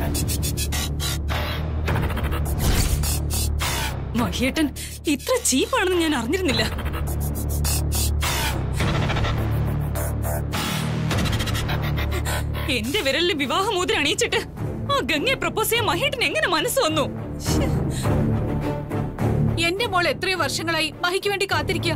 മഹിയേട്ടൻ ഇത്ര ചീപ്പാണെന്ന് ഞാൻ അറിഞ്ഞിരുന്നില്ല എന്റെ വിരലിൽ വിവാഹമോതിരം അണിയിച്ചിട്ട് ആ ഗംഗയെ പ്രപ്പോസ് ചെയ്യാൻ മഹിയേട്ടൻ എങ്ങനെ മനസ്സ് വന്നു ശ്ശേ. എന്റെ മോൾ എത്രയോ വർഷങ്ങളായി മഹിക്ക് വേണ്ടി കാത്തിരിക്കുക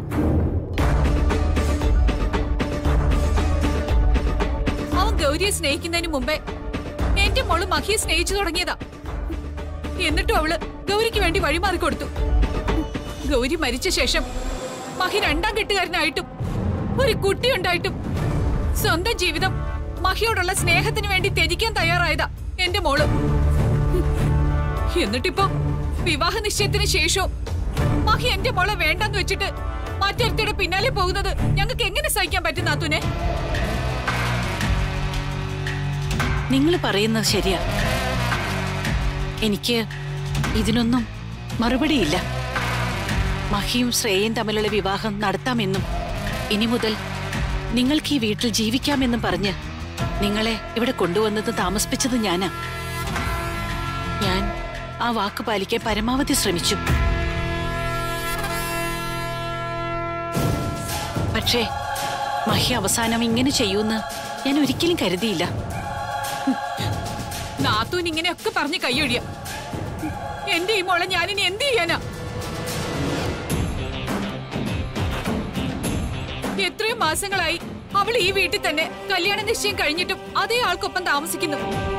അവൻ ഗൗരിയെ സ്നേഹിക്കുന്നതിന് മുമ്പേ എന്റെ മോള് മഹിയെ സ്നേഹിച്ചു തുടങ്ങിയതാ എന്നിട്ടും അവള് ഗൗരിക്ക് വേണ്ടി വഴിമാറി കൊടുത്തു ഗൗരി മരിച്ച ശേഷം മഹി രണ്ടാം കെട്ടുകാരനായിട്ടും ഒരു കുട്ടിയുണ്ടായിട്ടും സ്വന്തം ജീവിതം മഹിയോടുള്ള സ്നേഹത്തിന് വേണ്ടി ത്യജിക്കാൻ തയ്യാറായതാ എന്റെ മോള് എന്നിട്ടിപ്പോ വിവാഹ നിശ്ചയത്തിന് ശേഷവും മഹി എന്റെ മോളെ വേണ്ടെന്ന് വെച്ചിട്ട് മറ്റൊരുത്തയുടെ പിന്നാലെ പോകുന്നത് ഞങ്ങൾക്ക് എങ്ങനെ സഹിക്കാൻ പറ്റും നാത്തൂനെ നിങ്ങൾ പറയുന്നത് ശരിയാ എനിക്ക് ഇതിനൊന്നും മറുപടിയില്ല മഹിയും ശ്രേയയും തമ്മിലുള്ള വിവാഹം നടത്താമെന്നും ഇനി മുതൽ നിങ്ങൾക്ക് ഈ വീട്ടിൽ ജീവിക്കാമെന്നും പറഞ്ഞ് നിങ്ങളെ ഇവിടെ കൊണ്ടുവന്നത് താമസിപ്പിച്ചത് ഞാനാ ഞാൻ ആ വാക്ക് പാലിക്കാൻ പരമാവധി ശ്രമിച്ചു പക്ഷേ മഹി അവസാനം ഇങ്ങനെ ചെയ്യൂന്ന് ഞാൻ ഒരിക്കലും കരുതിയില്ല നാത്തൂൻ ഇങ്ങനെയൊക്കെ പറഞ്ഞ് കൈയൊഴിയ എന്റെ ഈ മോളെ ഞാനിനി എന്ത് ചെയ്യാനാ എത്രയോ മാസങ്ങളായി അവൾ ഈ വീട്ടിൽ തന്നെ കല്യാണ നിശ്ചയം കഴിഞ്ഞിട്ടും അതേ ആൾക്കൊപ്പം താമസിക്കുന്നു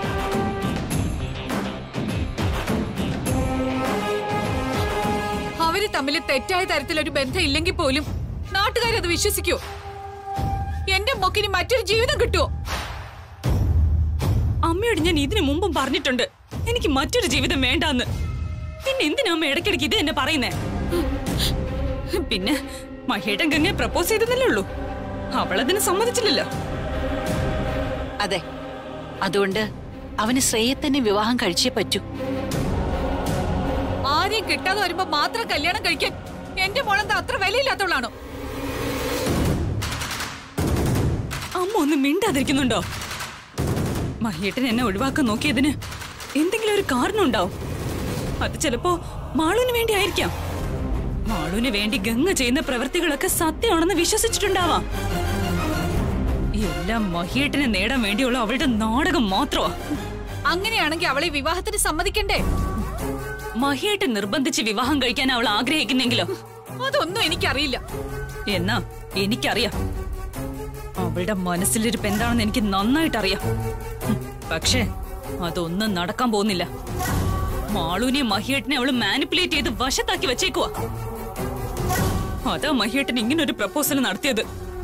അവര് തമ്മിൽ തെറ്റായ തരത്തിലൊരു ബന്ധം ഇല്ലെങ്കിൽ പോലും നാട്ടുകാരത് വിശ്വസിക്കോ എന്റെ മൊക്കിന് മറ്റൊരു ജീവിതം കിട്ടുമോ അമ്മയോട് ഞാൻ ഇതിനു മുമ്പും പറഞ്ഞിട്ടുണ്ട് എനിക്ക് മറ്റൊരു ജീവിതം വേണ്ടാന്ന് പിന്നെ എന്തിനാ അമ്മ ഇടയ്ക്കിടയ്ക്ക് ഇത് എന്നെ പറയുന്നേ പിന്നെ മഹേട്ടൻ ഗംഗയെ പ്രപ്പോസ് ചെയ്തെന്നല്ലേ ഉള്ളൂ അവളതിന് സമ്മതിച്ചില്ലല്ലോ അതെ അതുകൊണ്ട് അവന് ശ്രേയെ തന്നെ വിവാഹം കഴിച്ചേ പറ്റൂ ആരെയും കിട്ടാതെ വരുമ്പോ മാത്രം കല്യാണം കഴിക്കാൻ എന്റെ മോളെന്താ അത്ര വിലയില്ലാത്തവളാണോ അമ്മ ഒന്ന് മിണ്ടാതിരിക്കുന്നുണ്ടോ മഹിയേട്ടൻ എന്നെ ഒഴിവാക്കാൻ നോക്കിയതിന് എന്തെങ്കിലും ഒരു കാരണം ഉണ്ടാവും അത് ചിലപ്പോ മാളുവിന് വേണ്ടി ആയിരിക്കാം മാളുവിന് വേണ്ടി ഗംഗ ചെയ്യുന്ന പ്രവൃത്തികളൊക്കെ സത്യമാണെന്ന് വിശ്വസിച്ചിട്ടുണ്ടാവാം എല്ലാം മഹിയേട്ടനെ നേടാൻ വേണ്ടിയുള്ള അവളുടെ നാടകം മാത്രമാ അങ്ങനെയാണെങ്കിൽ അവളെ വിവാഹത്തിന് സമ്മതിക്കണ്ടേ മഹിയേട്ടൻ നിർബന്ധിച്ച് വിവാഹം കഴിക്കാൻ അവൾ ആഗ്രഹിക്കുന്നെങ്കിലോ അതൊന്നും എനിക്കറിയില്ല എന്നാ എനിക്കറിയാം അവളുടെ മനസ്സിലിരിപ്പ് എന്താണെന്ന് എനിക്ക് നന്നായിട്ട് അറിയാം ഹും, പക്ഷേ അതൊന്നും നടക്കാൻ പോകുന്നില്ല മാളൂനെയും മഹിയേട്ടനെ അവള് മാനിപ്പുലേറ്റ് ചെയ്ത് വശത്താക്കി വെച്ചേക്കുവാ അതാ മഹിയേട്ടൻ ഇങ്ങനെ ഒരു പ്രപ്പോസൽ നടത്തിയത്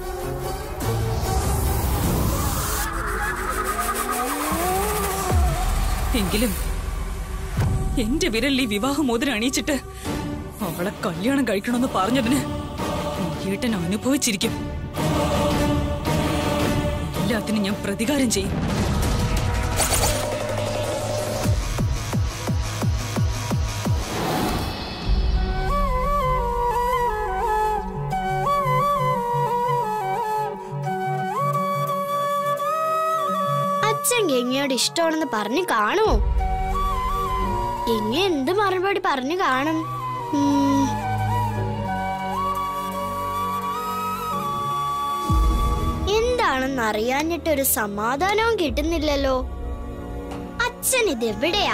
എങ്കിലും എന്റെ വിരലിൽ ഈ വിവാഹമോതിരം അണിയിച്ചിട്ട് അവളെ കല്യാണം കഴിക്കണമെന്ന് പറഞ്ഞതിന് മഹിയേട്ടൻ അനുഭവിച്ചിരിക്കും എല്ലാത്തിനും ഞാൻ പ്രതികാരം ചെയ്യും അച്ഛൻ ഗംഗയോട് ഇഷ്ടമാണെന്ന് പറഞ്ഞു കാണുമോ ഗംഗ എന്ത് മറുപടി പറഞ്ഞു കാണും ഉം. എന്താണെന്ന് അറിയാഞ്ഞിട്ടൊരു സമാധാനവും കിട്ടുന്നില്ലല്ലോ അച്ഛൻ ഇതെവിടെയാ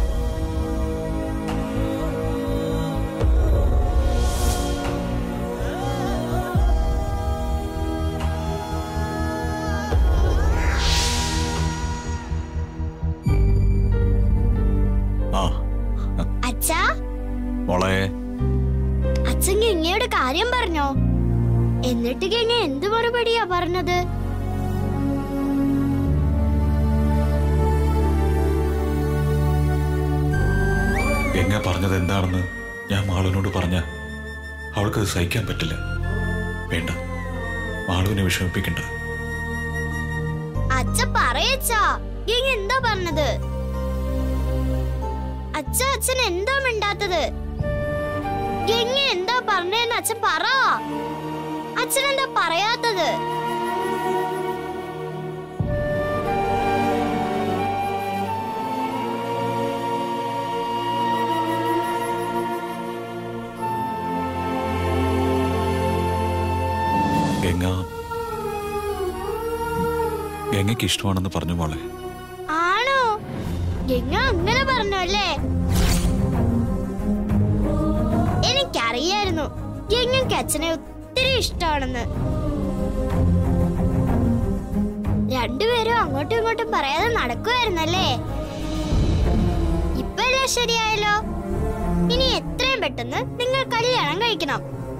ആ അച്ഛാ മോളെ അച്ഛൻ ഗംഗയുടെ കാര്യം പറഞ്ഞോ എന്നിട്ട് ഗംഗ എന്ത് മറുപടിയാ പറഞ്ഞത് ഗംഗ പറഞ്ഞത് എന്താണെന്ന് ഞാൻ മാളുവിനോട് പറഞ്ഞ അവൾക്കത് സഹിക്കാൻ പറ്റില്ല വേണ്ട മാളുവിനെ വിഷമിപ്പിക്കണ്ട അച്ഛ പറയച്ചാ ഗംഗ എന്താ പറഞ്ഞത് അച്ഛ അച്ഛൻ എന്താ മിണ്ടാത്തത് ഗംഗ എന്താ പറഞ്ഞതെന്ന് അച്ഛൻ പറ അച്ഛൻ എന്താ പറയാത്തത് ഗംഗയ്ക്ക് ഇഷ്ടമാണെന്ന് പറഞ്ഞു മോളെ ആണോ ഗംഗ അങ്ങനെ പറഞ്ഞു അല്ലേ എനിക്കറിയായിരുന്നു ഗംഗയ്ക്ക് അച്ഛനെ ഒത്തിരി ഇഷ്ടമാണെന്ന് രണ്ടുപേരും അങ്ങോട്ടും ഇങ്ങോട്ടും പറയാതെ നടക്കുമായിരുന്നല്ലേ ഇപ്പൊ എല്ലാം ശരിയായല്ലോ ഇനി എത്രയും പെട്ടെന്ന് നിങ്ങൾ കല്യാണം കഴിക്കണം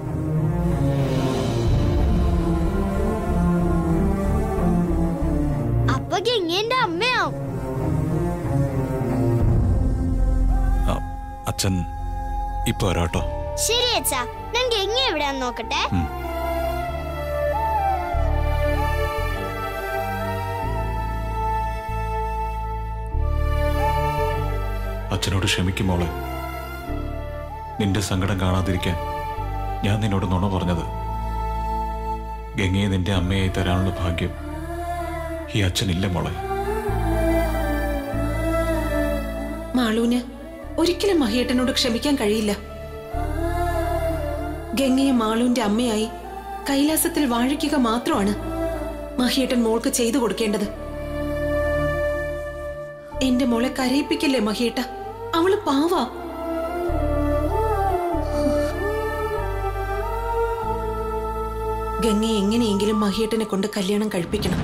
അപ്പൊ ഗംഗേന്റെ അമ്മയാവും ആ, അച്ഛൻ ഇപ്പൊ വരാട്ടോ ശരി അച്ഛാ ഞാൻ ഗംഗ എവിടെയാന്ന് നോക്കട്ടെ ഉം. അച്ഛനോട് ക്ഷമിക്കും മോളെ നിന്റെ സങ്കടം കാണാതിരിക്കാൻ ഞാൻ നിന്നോട് നുണ പറഞ്ഞത് ഗംഗയെ നിന്റെ അമ്മയായി തരാനുള്ള ഭാഗ്യം ഈ അച്ഛനില്ല മോളെ മാളൂന് ഒരിക്കലും മഹിയേട്ടനോട് ക്ഷമിക്കാൻ കഴിയില്ല ഗംഗയെ മാളൂന്റെ അമ്മയായി കൈലാസത്തിൽ വാഴിക്കുക മാത്രമാണ് മഹിയേട്ടൻ മോൾക്ക് ചെയ്തു കൊടുക്കേണ്ടത് എന്റെ മോളെ കരയിപ്പിക്കല്ലേ മഹിയേട്ട അവള് പാവാ ഗംഗയെ എങ്ങനെയെങ്കിലും മഹിയേട്ടനെ കൊണ്ട് കല്യാണം കഴിപ്പിക്കണം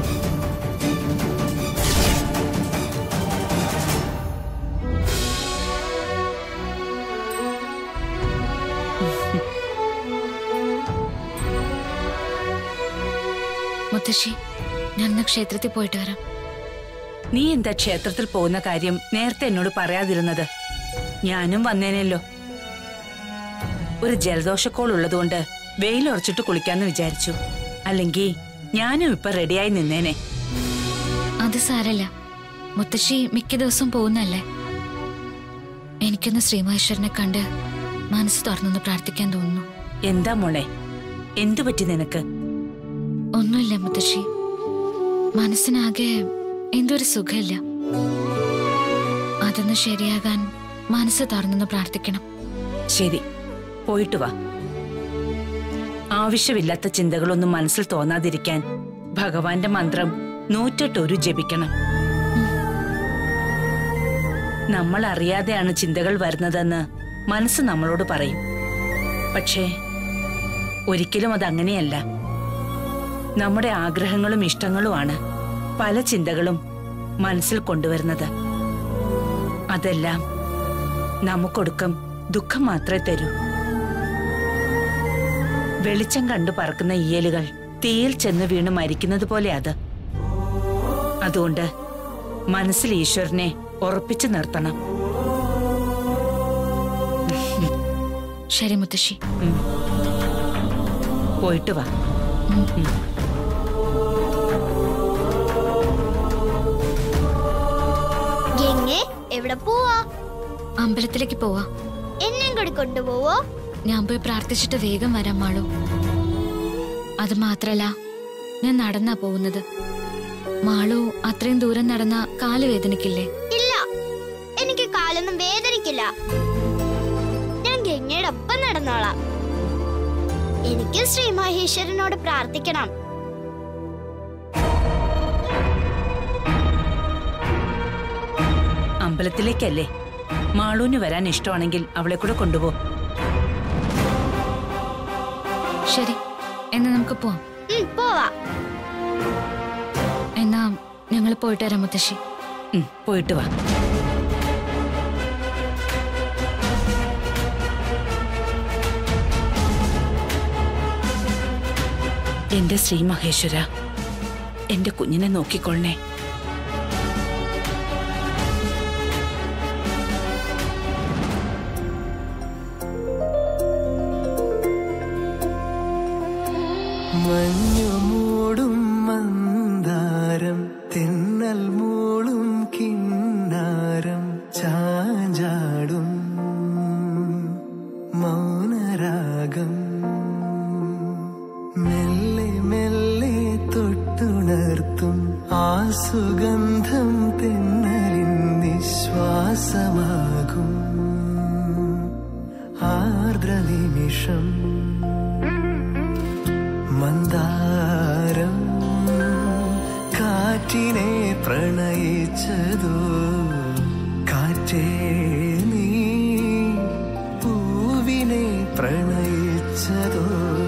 മുത്തശ്ശി ഞാനൊന്ന് ക്ഷേത്രത്തിൽ പോയിട്ട് വരാം നീ എന്താ ക്ഷേത്രത്തിൽ പോകുന്ന കാര്യം നേരത്തെ എന്നോട് പറയാതിരുന്നത് ഞാനും വന്നേനല്ലോ ഒരു ജലദോഷക്കോൾ ഉള്ളതുകൊണ്ട് വെയിലുറച്ചിട്ട് കുളിക്കാന്ന് വിചാരിച്ചു അല്ലെങ്കിൽ ഞാനും ഇപ്പൊ റെഡിയായി നിന്നേനെ അത് സാരല്ല മുത്തശ്ശി മിക്ക ദിവസവും പോകുന്നല്ലേ എനിക്കൊന്ന് ശ്രീമഹേശ്വരനെ കണ്ട് മനസ്സ് തുറന്നൊന്ന് പ്രാർത്ഥിക്കാൻ തോന്നുന്നു എന്താ മോളെ എന്തു പറ്റി നിനക്ക് ഒന്നുമില്ല മുത്തശ്ശി മനസ്സിനാകെ എന്തോ ഒരു സുഖമില്ല അതൊന്ന് ശരിയാകാൻ മനസ്സ് തുറന്നൊന്ന് പ്രാർത്ഥിക്കണം ശരി പോയിട്ട് വാ ആവശ്യമില്ലാത്ത ചിന്തകളൊന്നും മനസ്സിൽ തോന്നാതിരിക്കാൻ ഭഗവാന്റെ മന്ത്രം നൂറ്റെട്ടൊരു ജപിക്കണം നമ്മൾ അറിയാതെയാണ് ചിന്തകൾ വരുന്നതെന്ന് മനസ്സ് നമ്മളോട് പറയും പക്ഷേ ഒരിക്കലും അത് അങ്ങനെയല്ല നമ്മുടെ ആഗ്രഹങ്ങളും ഇഷ്ടങ്ങളുമാണ് പല ചിന്തകളും മനസ്സിൽ കൊണ്ടുവരുന്നത് അതെല്ലാം നമുക്കൊടുക്കം ദുഃഖം മാത്രമേ തരൂ വെളിച്ചം കണ്ടു പറക്കുന്ന ഈയലുകൾ തീയിൽ ചെന്ന് വീണ് മരിക്കുന്നത് പോലെ അത് അതുകൊണ്ട് മനസ്സിൽ ഈശ്വരനെ ഉറപ്പിച്ചു നിർത്തണം ശരി മുത്തശ്ശി പോയിട്ട് വാ ഗംഗെ എവിടെ പോവാ അമ്പലത്തിലേക്ക് പോവാ എന്നെയും കൂടി കൊണ്ടുപോവോ ഞാൻ പോയി പ്രാർത്ഥിച്ചിട്ട് വേഗം വരാം മാളു അത് മാത്രല്ല ഞാൻ നടന്നാ പോകുന്നത് മാളു അത്രയും ദൂരം നടന്ന കാല് വേദനിക്കില്ലേ ഇല്ല എനിക്ക് കാലൊന്നും വേദനിക്കില്ല ഞാൻ ഗംഗയുടെ ഒപ്പം നടന്നോളാം എനിക്ക് ശ്രീ മഹേശ്വരനോട് പ്രാർത്ഥിക്കണം അമ്പലത്തിലേക്കല്ലേ മാളൂന് വരാൻ ഇഷ്ടമാണെങ്കിൽ അവളെ കൂടെ കൊണ്ടുപോ ശരി എന്നാ നമുക്ക് പോവാം ഉം, പോവാ എന്നാ ഞങ്ങൾ പോയിട്ട് വരാം മുത്തശ്ശി ഉം, പോയിട്ട് വാ എന്റെ ശ്രീ മഹേശ്വര എന്റെ കുഞ്ഞിനെ നോക്കിക്കൊള്ളണേ മഞ്ഞു മൂടും മന്ദാരം തെന്നൽ മൂളും കിന്നാരം ചാഞ്ചാടും മൗനരാഗം മെല്ലെ മെല്ലെ തൊട്ടുണർത്തും ആസ്വ പ്രണയിച്ചതോ കാറ്റേ നീ പൂവിനെ പ്രണയിച്ചതോ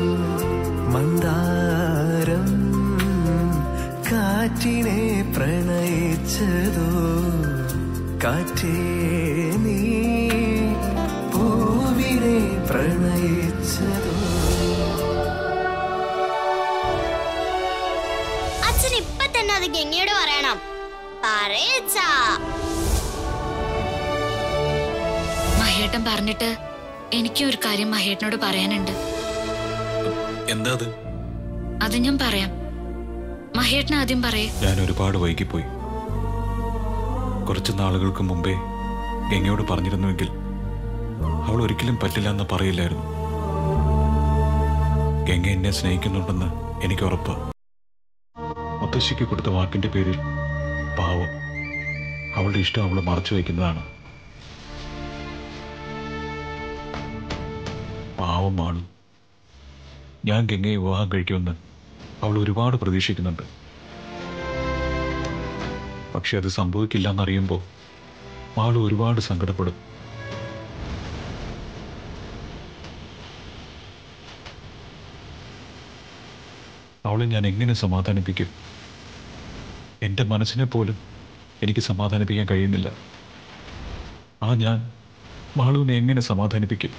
മന്ദാരം കാറ്റിനെ പ്രണയിച്ചതോ കാറ്റേ നീ പൂവിനെ പ്രണയിച്ചതോ അച്ഛൻ ഇപ്പൊ തന്നെ അത് ഗംഗയോട് പറയണം പറയച്ചാ മഹേട്ടൻ പറഞ്ഞിട്ട് എനിക്കും ഒരു കാര്യം മഹേട്ടനോട് പറയാനുണ്ട് എന്താ അത് അത് ഞാൻ പറയാം മഹേട്ടൻ ആദ്യം പറയേ ഞാൻ ഒരുപാട് വൈകിപ്പോയി കുറച്ച് നാളുകൾക്ക് മുമ്പേ ഗംഗയോട് പറഞ്ഞിരുന്നുവെങ്കിൽ അവൾ ഒരിക്കലും പറ്റില്ല എന്ന് പറയില്ലായിരുന്നു ഗംഗ എന്നെ സ്നേഹിക്കുന്നുണ്ടെന്ന് എനിക്ക് ഉറപ്പ് മുത്തശ്ശിക്ക് കൊടുത്ത വാക്കിന്റെ പേരിൽ പാവം അവളുടെ ഇഷ്ടം അവൾ മറച്ചു വയ്ക്കുന്നതാണ് പാവമാണ് ഞാൻ ഗംഗയെ വിവാഹം കഴിക്കുമെന്ന് അവൾ ഒരുപാട് പ്രതീക്ഷിക്കുന്നുണ്ട് പക്ഷെ അത് സംഭവിക്കില്ല എന്നറിയുമ്പോൾ അവൾ ഒരുപാട് സങ്കടപ്പെടും അവളെ ഞാൻ എങ്ങനെ സമാധാനിപ്പിക്കും എൻ്റെ മനസ്സിനെ പോലും എനിക്ക് സമാധാനിപ്പിക്കാൻ കഴിയുന്നില്ല ആ ഞാൻ മാളുവിനെ എങ്ങനെ സമാധാനിപ്പിക്കും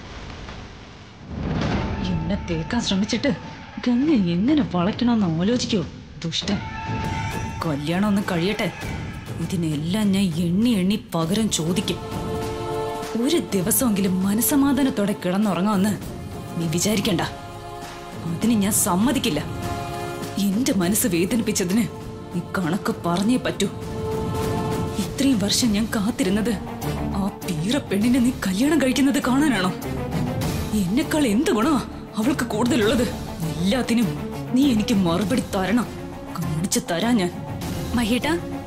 എന്നെ തേക്കാൻ ശ്രമിച്ചിട്ട് ഗംഗ എങ്ങനെ വളയ്ക്കണമെന്ന് ആലോചിക്കോ ദുഷ്ടൻ കല്യാണം ഒന്ന് കഴിയട്ടെ ഇതിനെല്ലാം ഞാൻ എണ്ണി എണ്ണി പകരം ചോദിക്കും ഒരു ദിവസമെങ്കിലും മനസമാധാനത്തോടെ കിടന്നുറങ്ങാമെന്ന് നീ വിചാരിക്കണ്ട അതിന് ഞാൻ സമ്മതിക്കില്ല എന്റെ മനസ്സ് വേദനിപ്പിച്ചതിന് നീ കണക്ക് പറഞ്ഞേ പറ്റൂ ഇത്രയും വർഷം ഞാൻ കാത്തിരുന്നത് ആ പീറ പെണ്ണിനെ നീ കല്യാണം കഴിക്കുന്നത് കാണാനാണോ എന്നെക്കാൾ എന്ത് ഗുണമാ അവൾക്ക് കൂടുതലുള്ളത് എല്ലാത്തിനും നീ എനിക്ക് മറുപടി തരണം കാണിച്ചു തരാ ഞാൻ മഹേട്ട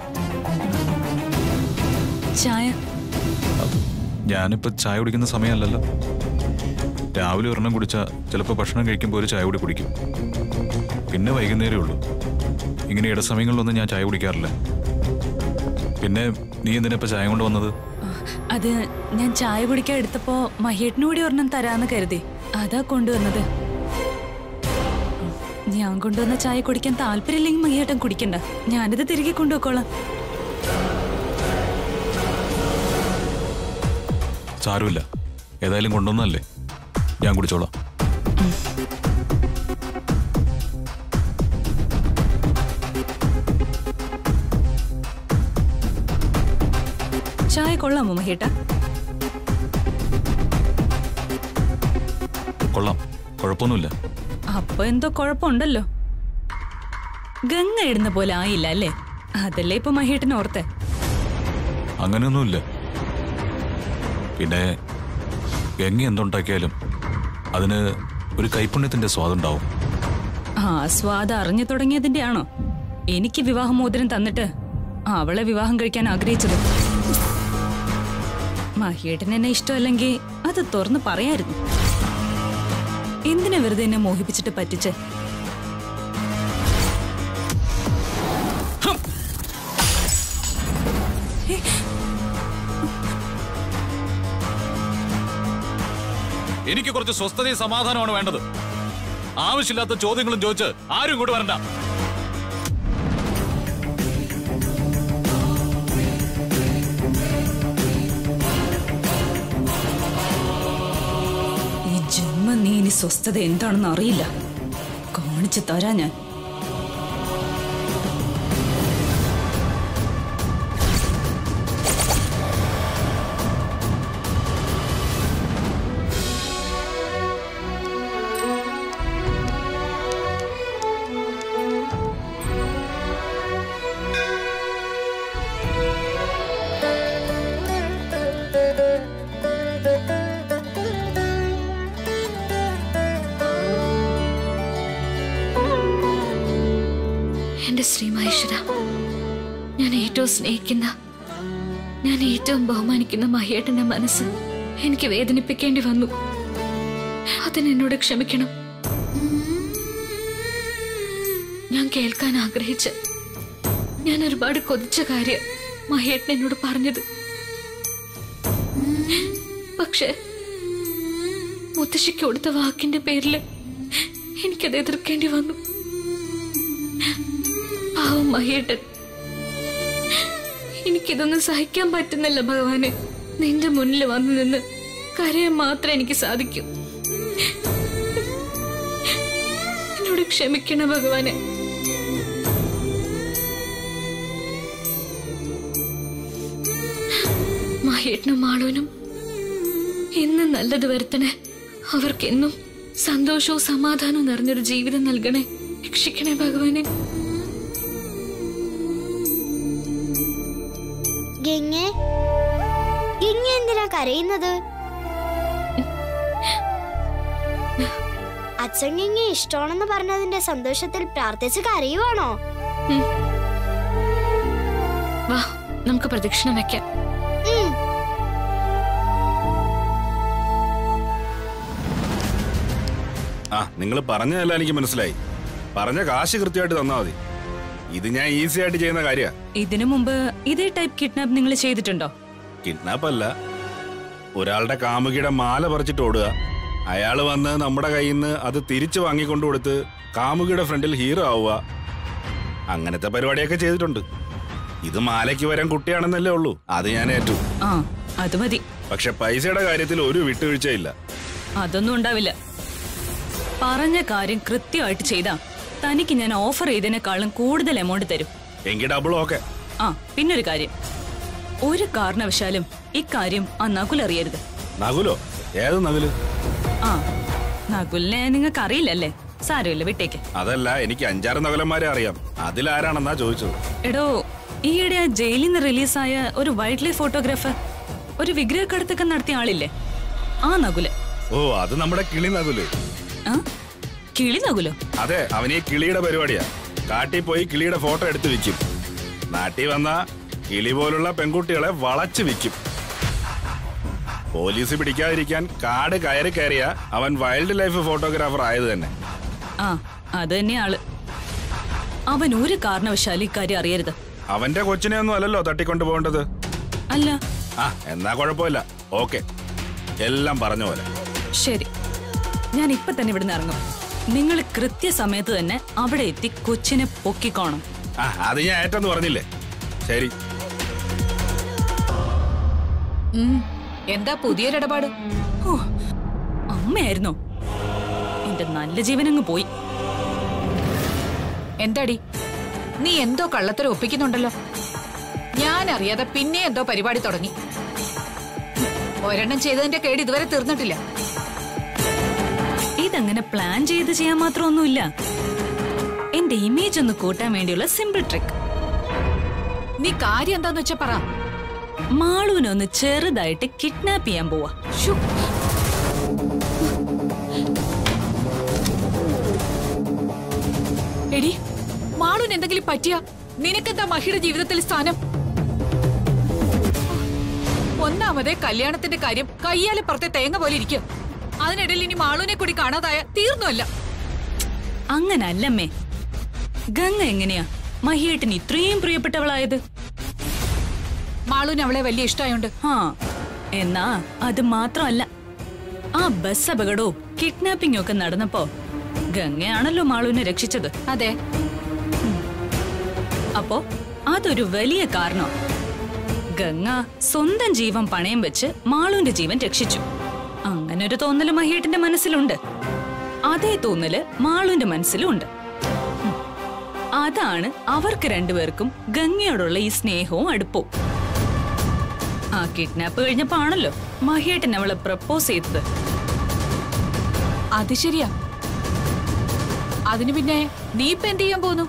ചായ ഞാനിപ്പോൾ ചായ കുടിക്കുന്ന സമയമല്ലല്ലോ രാവിലെ ഒരെണ്ണം കുടിച്ചാൽ ചിലപ്പോൾ ഭക്ഷണം കഴിക്കുമ്പോൾ ഒരു ചായ കൂടി കുടിക്കും പിന്നെ വൈകുന്നേരമേ ഉള്ളൂ ഇങ്ങനെ ഇടസമയങ്ങളിലൊന്നും ഞാൻ ചായ കുടിക്കാറില്ല പിന്നെ നീ എന്തിനാ ഇപ്പം ചായ കൊണ്ട് വന്നത് അത് ഞാൻ ചായ കുടിക്കാൻ എടുത്തപ്പോ മഹേട്ടന് കൂടി ഒരെണ്ണം തരാന്ന് കരുതി അതാ കൊണ്ടുവന്നത് ഞാൻ കൊണ്ടുവന്ന ചായ കുടിക്കാൻ താല്പര്യമില്ലെങ്കിൽ മഹേട്ടൻ കുടിക്കണ്ട ഞാനിത് തിരികെ കൊണ്ടുപോയിക്കോളാം സാരമില്ല ഏതായാലും കൊണ്ടുവന്നല്ലേ ഞാൻ കുടിച്ചോളാം ചായ കൊള്ളാമോ മഹേട്ട കൊള്ളാം കുഴപ്പമൊന്നുമില്ല അപ്പൊ എന്തോ കുഴപ്പമുണ്ടല്ലോ ഗംഗ ഇടുന്ന പോലെ ആയില്ല അല്ലേ അതല്ലേ ഇപ്പൊ മഹേട്ടന് ഓർത്തെ അങ്ങനെയൊന്നുമില്ല പിന്നെ ഗംഗ എന്തുണ്ടാക്കിയാലും അതിന് ഒരു കൈപുണ്യത്തിന്റെ സ്വാദുണ്ടാവും ആ സ്വാദ് അറിഞ്ഞു തുടങ്ങിയതിന്റെ ആണോ എനിക്ക് വിവാഹമോതിരം തന്നിട്ട് അവളെ വിവാഹം കഴിക്കാൻ ആഗ്രഹിച്ചത് മഹിയേട്ടന് എന്നെ ഇഷ്ടമല്ലെങ്കിൽ അത് തുറന്ന് പറയായിരുന്നു എന്തിനാ വെറുതെ എന്നെ മോഹിപ്പിച്ചിട്ട് പറ്റിച്ച് എനിക്ക് കുറച്ച് സ്വസ്ഥതയും സമാധാനമാണ് വേണ്ടത് ആവശ്യമില്ലാത്ത ചോദ്യങ്ങളും ചോദിച്ച് ആരും ഇങ്ങോട്ട് വരണ്ട ഈ ജന്മം നീ ഇനി സ്വസ്ഥത എന്താണെന്ന് അറിയില്ല കാണിച്ചു തരാ ഞാൻ എന്റെ ശ്രീ മഹേശ്വര ഞാൻ ഏറ്റവും സ്നേഹിക്കുന്ന ഞാൻ ഏറ്റവും ബഹുമാനിക്കുന്ന മഹേട്ടന്റെ മനസ്സ് എനിക്ക് വേദനിപ്പിക്കേണ്ടി വന്നു അതിന് എന്നോട് ക്ഷമിക്കണം ഞാൻ കേൾക്കാൻ ആഗ്രഹിച്ച ഞാൻ ഒരുപാട് കൊതിച്ച കാര്യം മഹേട്ടൻ എന്നോട് പറഞ്ഞത് പക്ഷെ മുത്തശ്ശിക്ക് കൊടുത്ത വാക്കിന്റെ പേരിൽ എനിക്കത് എതിർക്കേണ്ടി വന്നു പാവം മഹേട്ടൻ എനിക്കിതൊന്നും സഹിക്കാൻ പറ്റുന്നില്ല ഭഗവാനെ നിന്റെ മുന്നിൽ വന്നു നിന്ന് കരയാൻ മാത്രമേ എനിക്ക് സാധിക്കൂ എന്നോട് ക്ഷമിക്കണം ഭഗവാനെ മഹേട്ടനും മാളവനും എന്നും നല്ലത് വരുത്തണേ അവർക്കെന്നും സന്തോഷവും സമാധാനവും നിറഞ്ഞൊരു ജീവിതം നൽകണേ രക്ഷിക്കണേ ഭഗവാനെ ഗംഗെ ഗംഗ എന്തിനാ കരയുന്നത് അച്ഛൻ ഗംഗ ഇഷ്ടമാണെന്ന് പറഞ്ഞതിന്റെ സന്തോഷത്തിൽ പ്രാർത്ഥിച്ച് കരയുവാണോ വാ നമുക്ക് പ്രദക്ഷിണം വെക്കാം ഉം. ആ നിങ്ങൾ പറഞ്ഞതല്ല എനിക്ക് മനസ്സിലായി പറഞ്ഞ കാശ് കൃത്യമായിട്ട് തന്നാ മതി ഇത് ഞാൻ ഈസി ആയിട്ട് ചെയ്യുന്ന കാര്യ ഇതിനു മുമ്പ് ഇതേ ടൈപ്പ് കിഡ്നാപ്പ് നിങ്ങൾ ചെയ്തിട്ടുണ്ടോ കിഡ്നാപ്പ് അല്ല ഒരാളുടെ കാമുകിയുടെ മാല പറിച്ചിട്ട് ഓടുക അയാൾ വന്ന് നമ്മുടെ കയ്യിൽ നിന്ന് അത് തിരിച്ചു വാങ്ങിക്കൊണ്ടു കൊടുത്ത് കാമുകിയുടെ ഫ്രണ്ടിൽ ഹീറോ ആവുക അങ്ങനത്തെ പരിപാടിയൊക്കെ ചെയ്തിട്ടുണ്ട് ഇത് മാലയ്ക്ക് വരാൻ കുട്ടിയാണെന്നല്ലേ ഉള്ളൂ അത് ഞാൻ ഏറ്റു ആ അത് മതി പക്ഷെ പൈസയുടെ കാര്യത്തിൽ ഒരു വിട്ടുവീഴ്ചയില്ല അതൊന്നും ഉണ്ടാവില്ല പറഞ്ഞ കാര്യം കൃത്യമായിട്ട് ചെയ്താ തനിക്ക് ഞാൻ ഓഫർ ചെയ്തതിനേക്കാളും കൂടുതൽ എമൗണ്ട് തരും എങ്കിൽ ഡബിൾ ഓക്കെ ആ പിന്നൊരു കാര്യം ഒരു കാരണവശാലും ഇക്കാര്യം ആ നകുൽ അറിയരുത് നകുലോ ഏത് നകുല് ആ നകുലിനെ നിങ്ങൾക്ക് അറിയില്ലല്ലേ സാരമില്ല വിട്ടേക്ക് അതല്ല എനിക്ക് അഞ്ചാറ് നകുലന്മാരെ അറിയാം അതിലാരാണെന്നാ ചോദിച്ചത് എടോ ഈയിടെ ആ ജയിലിൽ നിന്ന് റിലീസായ ഒരു വൈൽഡ് ലൈഫ് ഫോട്ടോഗ്രാഫർ ഒരു വിഗ്രഹക്കടത്തൊക്കെ നടത്തിയ ആളില്ലേ ആ നകുല് ഓ അത് നമ്മുടെ കിളി നകുല് ആ കിളി നകുലോ അതെ അവന് ഈ കിളിയുടെ പരിപാടിയാ കാട്ടിൽ പോയി കിളിയുടെ ഫോട്ടോ എടുത്ത് വിൽക്കും നാട്ടിൽ വന്ന കിളി പോലുള്ള പെൺകുട്ടികളെ വളച്ച് വിൽക്കും പോലീസ് പിടിക്കാതിരിക്കാൻ കാട് കയറി കയറിയ അവൻ വൈൽഡ് ലൈഫ് ഫോട്ടോഗ്രാഫർ ആയത് തന്നെ ആ അത് തന്നെ ആള് അവൻ ഒരു കാരണവശാലും ഇക്കാര്യം അറിയരുത് അവന്റെ കൊച്ചിനെ ഒന്നും അല്ലല്ലോ തട്ടിക്കൊണ്ടു പോകേണ്ടത് അല്ല ആ എന്നാ കുഴപ്പമില്ല ഓക്കെ എല്ലാം പറഞ്ഞ പോലെ ശരി ഞാൻ ഇപ്പൊ തന്നെ ഇവിടുന്ന് ഇറങ്ങും നിങ്ങൾ കൃത്യസമയത്ത് തന്നെ അവിടെ എത്തി കൊച്ചിനെ പൊക്കിക്കോണം ആ അത് ഞാൻ ഏറ്റെന്ന് പറഞ്ഞില്ലേ ശരി ഉം. എന്താ പുതിയൊരിടപാട് ഓ അമ്മയായിരുന്നോ എന്റെ നല്ല ജീവനങ്ങ് പോയി എന്താടി നീ എന്തോ കള്ളത്തരം ഒപ്പിക്കുന്നുണ്ടല്ലോ ഞാൻ അറിയാതെ പിന്നെ എന്തോ പരിപാടി തുടങ്ങി ഒരെണ്ണം ചെയ്തതിന്റെ കേട് ഇതുവരെ തീർന്നിട്ടില്ല ഇതങ്ങനെ പ്ലാൻ ചെയ്ത് ചെയ്യാൻ മാത്രമൊന്നുമില്ല എന്റെ ഇമേജ് ഒന്ന് കൂട്ടാൻ വേണ്ടിയുള്ള സിമ്പിൾ ട്രിക്ക് നീ കാര്യം എന്താന്ന് വെച്ചാ പറ മാളൂനെ ഒന്ന് ചെറുതായിട്ട് കിഡ്നാപ്പ് ചെയ്യാൻ പോവാ ശ്ശോ. എടി മാളൂന് എന്തെങ്കിലും പറ്റിയ നിനക്കെന്താ മഹിയുടെ ജീവിതത്തിൽ സ്ഥാനം ഒന്നാമതേ കല്യാണത്തിന്റെ കാര്യം കയ്യാലെ പുറത്തെ തേങ്ങ പോലെ ഇരിക്കും അതിനിടയിൽ ഇനി മാളൂനെ കൂടി കാണാതായ തീർന്നുമല്ല അങ്ങനല്ലമ്മേ ഗംഗ എങ്ങനെയാ മഹിയേട്ടന് ഇത്രയും പ്രിയപ്പെട്ടവളായത് മാളൂന് അവളെ വലിയ ഇഷ്ടമായോണ്ട് ആ എന്നാ അത് മാത്രമല്ല ആ ബസ് അപകടവും കിഡ്നാപ്പിംഗും ഒക്കെ നടന്നപ്പോ ഗംഗയാണല്ലോ മാളുവിനെ രക്ഷിച്ചത് അതെ അപ്പോ അതൊരു വലിയ കാരണം ഗംഗ സ്വന്തം ജീവൻ പണയം വെച്ച് മാളുവിന്റെ ജീവൻ രക്ഷിച്ചു അങ്ങനെ ഒരു തോന്നല് മഹിയേട്ടന്റെ മനസ്സിലുണ്ട് അതേ തോന്നല് മാളുവിന്റെ മനസ്സിലും ഉണ്ട് ഉം. അതാണ് അവർക്ക് രണ്ടുപേർക്കും ഗംഗയോടുള്ള ഈ സ്നേഹവും അടുപ്പവും ആ കിഡ്നാപ്പ് കഴിഞ്ഞപ്പോ ആണല്ലോ മഹിയേട്ടൻ അവളെ പ്രപ്പോസ് ചെയ്തത് അത് ശരിയാ അതിന് പിന്നെ നീ ഇപ്പൊ എന്ത് ചെയ്യാൻ പോന്നു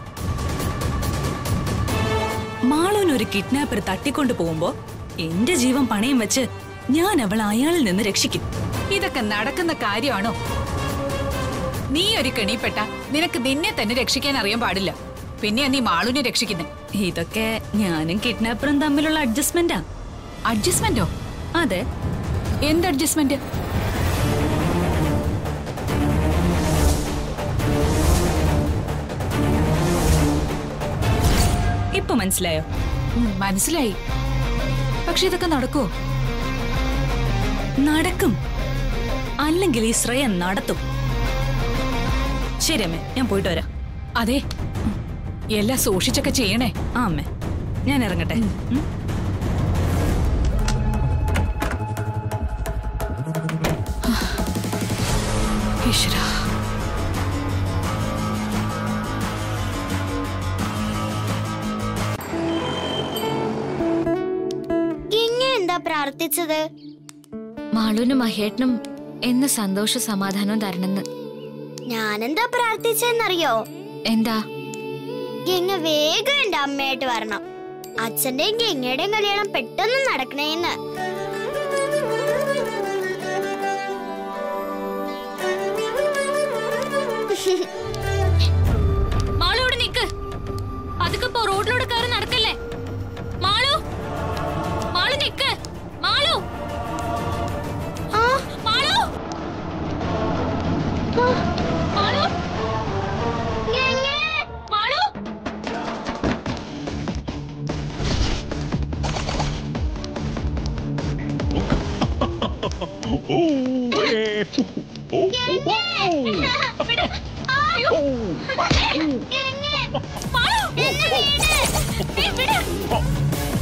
മാളൂൻ ഒരു കിഡ്നാപ്പർ തട്ടിക്കൊണ്ടു പോകുമ്പോ എന്റെ ജീവൻ പണയം വെച്ച് ഞാൻ അവളെ അയാളിൽ നിന്ന് രക്ഷിക്കും ഇതൊക്കെ നടക്കുന്ന കാര്യമാണോ നീ ഒരു കെണിപ്പെട്ട നിനക്ക് നിന്നെ തന്നെ രക്ഷിക്കാൻ അറിയാൻ പാടില്ല പിന്നെ നീ മാളുനെ രക്ഷിക്കുന്നേ ഇതൊക്കെ ഞാനും കിഡ്നാപ്പറും തമ്മിലുള്ള അഡ്ജസ്റ്റ്മെന്റാ അഡ്ജസ്റ്റ്മെന്റോ അതെ എന്ത് അഡ്ജസ്റ്റ്മെന്റ് ഇപ്പൊ ഇപ്പൊ മനസ്സിലായോ ഉം, മനസ്സിലായി പക്ഷെ ഇതൊക്കെ നടക്കുമോ നടക്കും അല്ലെങ്കിൽ ഈ ശ്രേയ നടത്തും ശരി അമ്മേ ഞാൻ പോയിട്ട് വരാം അതെ ഉം, എല്ലാം സൂക്ഷിച്ചൊക്കെ ചെയ്യണേ ആ അമ്മേ ഞാൻ ഇറങ്ങട്ടെ ഉം. ഈശ്വരാ ഗംഗ എന്താ പ്രാർത്ഥിച്ചത് മാളുവിനും മഹേട്ടനും എന്ന് സന്തോഷ സമാധാനവും തരണമെന്ന് ഞാനെന്താ പ്രാർത്ഥിച്ചെന്നറിയോ എന്താ ഗംഗ വേഗം എന്റെ അമ്മയായിട്ട് വരണം അച്ഛന്റെയും ഗംഗയുടെയും കല്യാണം പെട്ടെന്ന് നടക്കണേന്ന് മാളു ഇവിടെ നിക്ക് അതൊക്കെ ഇപ്പൊ റോഡിലൂടെ കയറി നടക്കല്ലേ മാളു മാളു നിക്ക് മാളു മാളു മാളു മാളു മാളു